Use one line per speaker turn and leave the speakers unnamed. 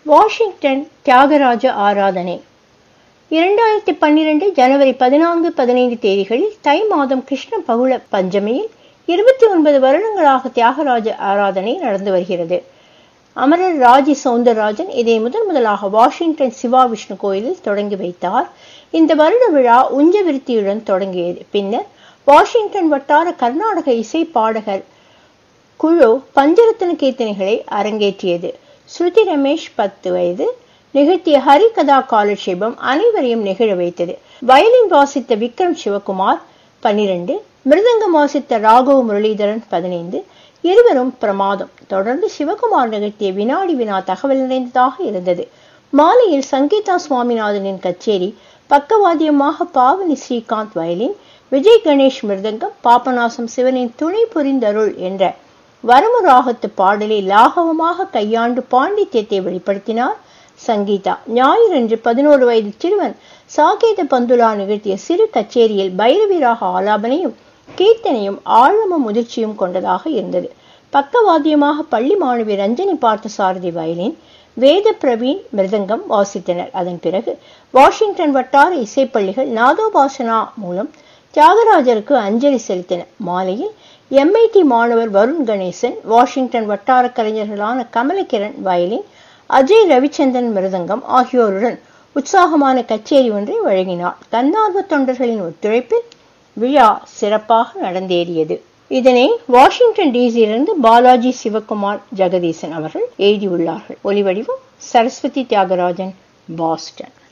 Washington Thyagaraja ஆராதனை இரண்டாயிரத்தி பன்னிரண்டு ஜனவரி பதினான்கு பதினைந்து தேதிகளில் தை மாதம் கிருஷ்ண பகுள பஞ்சமியில் இருபத்தி ஒன்பது வருடங்களாக தியாகராஜ ஆராதனை நடந்து வருகிறது அமரர் ராஜி சவுந்தரராஜன் இதை முதன் முதலாக வாஷிங்டன் சிவா விஷ்ணு கோயிலில் தொடங்கி வைத்தார் இந்த வருட விழா உஞ்சவிருத்தியுடன் தொடங்கியது பின்னர் வாஷிங்டன் வட்டார கர்நாடக இசை பாடகர் குழு பஞ்சரத்ன கீர்த்தனைகளை அரங்கேற்றியது ஸ்ருதி ரமேஷ் பத்து வயது நிகழ்த்திய ஹரிகதா காலட்சேபம் அனைவரையும் நிகழ வைத்தது வயலின் வாசித்த விக்ரம் சிவகுமார் பனிரெண்டு மிருதங்கம் வாசித்த ராகவ் முரளிதரன் பதினைந்து இருவரும் பிரமாதம் தொடர்ந்து சிவகுமார் நிகழ்த்திய வினாடி வினா தகவல் நிறைந்ததாக இருந்தது மாலையில் சங்கீதா சுவாமிநாதனின் கச்சேரி பக்கவாத்தியமாக பாவனி ஸ்ரீகாந்த் வயலின் விஜய் கணேஷ் மிருதங்கம் பாபநாசம் சிவனின் துணை புரிந்தருள் என்ற வரமு ராகத்து பாடலை லாகவமாக கையாண்டு பாண்டித்யத்தை வெளிப்படுத்தினார் சங்கீதா ஞாயிறன்று பதினோரு வயது சிறுவன் சாகேத பந்துலா நிகழ்த்திய சிறு கச்சேரியில் பைரவி ராக ஆலாபனையும் கீர்த்தனையும் ஆழமும் முதிர்ச்சியும் கொண்டதாக இருந்தது பக்கவாத்தியமாக பள்ளி மாணவி ரஞ்சனி பார்த்த சாரதி வயலின் வேத பிரவீன் மிருதங்கம் வாசித்தனர் அதன் பிறகு வாஷிங்டன் வட்டார இசைப்பள்ளிகள் நாதோபாசனா மூலம் தியாகராஜருக்கு அஞ்சலி செலுத்தின மாலையில் எம்ஐடி மாணவர் வருண் கணேசன் வாஷிங்டன் வட்டார கலைஞர்களான கமலகிரண் வயலின் அஜய் ரவிச்சந்திரன் மிருதங்கம் ஆகியோருடன் உற்சாகமான கச்சேரி ஒன்றை வழங்கினார் தன்னார்வ தொண்டர்களின் ஒத்துழைப்பில் விழா சிறப்பாக நடந்தேறியது இதனை வாஷிங்டன் டிசியிலிருந்து பாலாஜி சிவகுமார் ஜெகதீசன் அவர்கள் எழுதியுள்ளார்கள் ஒலிவடிவம் சரஸ்வதி தியாகராஜன் பாஸ்டன்